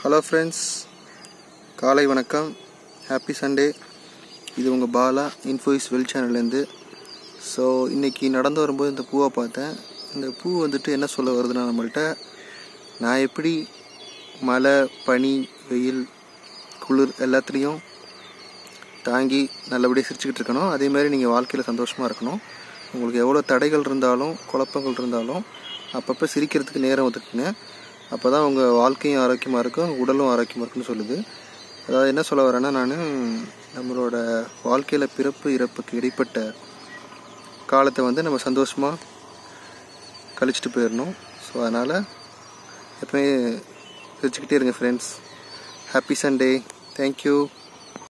hello friends காலை வணக்கம் happy Sunday இது உங்கள் பாலா இன்ஃபோயிஸ் வெல் சேனல்லேருந்து ஸோ இன்றைக்கி நடந்து வரும்போது இந்த பூவை பார்த்தேன் இந்த பூ வந்துட்டு என்ன சொல்ல வருதுன்னா நம்மள்ட்ட நான் எப்படி மழை பனி வெயில் குளிர் எல்லாத்துலேயும் தாங்கி நல்லபடியாக சிரிச்சுக்கிட்டு இருக்கணும் அதே மாதிரி நீங்கள் வாழ்க்கையில் சந்தோஷமாக இருக்கணும் உங்களுக்கு எவ்வளோ தடைகள் இருந்தாலும் குழப்பங்கள் இருந்தாலும் அப்பப்போ சிரிக்கிறதுக்கு நேரம் ஒதுக்குங்க அப்போ தான் உங்கள் வாழ்க்கையும் ஆரோக்கியமாக இருக்கும் உங்க உடலும் ஆரோக்கியமாக இருக்குன்னு சொல்லுது அதாவது என்ன சொல்ல வரேன்னா நான் நம்மளோட வாழ்க்கையில் பிறப்பு இறப்புக்கு இடைப்பட்ட காலத்தை வந்து நம்ம சந்தோஷமாக கழிச்சிட்டு போயிடணும் ஸோ அதனால் எப்பவுமே சிரிச்சுக்கிட்டே இருங்க ஃப்ரெண்ட்ஸ் ஹாப்பி சண்டே தேங்க்யூ